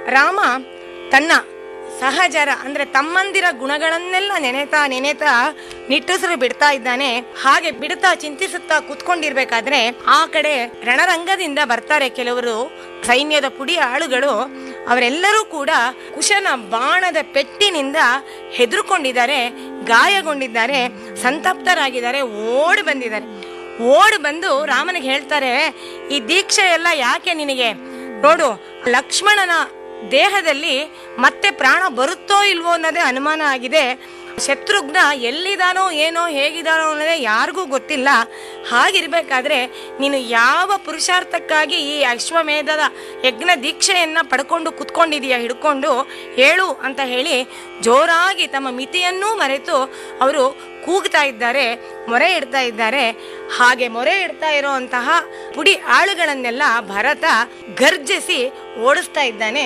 ರಾಮ ತನ್ನ ಸಹಜರ ಅಂದ್ರೆ ತಮ್ಮಂದಿರ ಗುಣಗಳನ್ನೆಲ್ಲ ನೆನೆತಾ ನೆನೆತಾ ನಿಟ್ಟುಸಿರು ಬಿಡ್ತಾ ಇದ್ದಾನೆ ಹಾಗೆ ಬಿಡ್ತಾ ಚಿಂತಿಸುತ್ತಾ ಕೂತ್ಕೊಂಡಿರ್ಬೇಕಾದ್ರೆ ಆ ಕಡೆ ರಣರಂಗದಿಂದ ಬರ್ತಾರೆ ಕೆಲವರು ಸೈನ್ಯದ ಪುಡಿ ಆಳುಗಳು ಅವರೆಲ್ಲರೂ ಕೂಡ ಕುಶನ ಬಾಣದ ಪೆಟ್ಟಿನಿಂದ ಹೆದರ್ಕೊಂಡಿದ್ದಾರೆ ಗಾಯಗೊಂಡಿದ್ದಾರೆ ಸಂತಪ್ತರಾಗಿದ್ದಾರೆ ಓಡಿ ಬಂದಿದ್ದಾರೆ ಓಡಿ ಬಂದು ರಾಮನಿಗೆ ಹೇಳ್ತಾರೆ ಈ ದೀಕ್ಷೆ ಎಲ್ಲ ಯಾಕೆ ನಿನಗೆ ನೋಡು ಲಕ್ಷ್ಮಣನ ದೇಹದಲ್ಲಿ ಮತ್ತೆ ಪ್ರಾಣ ಬರುತ್ತೋ ಇಲ್ವೋ ಅನ್ನೋದೇ ಅನುಮಾನ ಆಗಿದೆ ಶತ್ರುಘ್ನ ಎಲ್ಲಿದಾನೋ ಏನೋ ಹೇಗಿದಾನೋ ಅನ್ನೋದೇ ಯಾರಿಗೂ ಗೊತ್ತಿಲ್ಲ ಹಾಗಿರ್ಬೇಕಾದ್ರೆ ನೀನು ಯಾವ ಪುರುಷಾರ್ಥಕ್ಕಾಗಿ ಈ ಅಶ್ವಮೇಧದ ಯಜ್ಞ ದೀಕ್ಷೆಯನ್ನ ಪಡ್ಕೊಂಡು ಕುತ್ಕೊಂಡಿದೀಯ ಹಿಡ್ಕೊಂಡು ಹೇಳು ಅಂತ ಹೇಳಿ ಜೋರಾಗಿ ತಮ್ಮ ಮಿತಿಯನ್ನೂ ಮರೆತು ಅವರು ಕೂಗ್ತಾ ಇದ್ದಾರೆ ಮೊರೆ ಇಡ್ತಾ ಇದ್ದಾರೆ ಹಾಗೆ ಮೊರೆ ಇಡ್ತಾ ಇರುವಂತಹ ಪುಡಿ ಆಳುಗಳನ್ನೆಲ್ಲ ಭರತ ಗರ್ಜಿಸಿ ಓಡಿಸ್ತಾ ಇದ್ದಾನೆ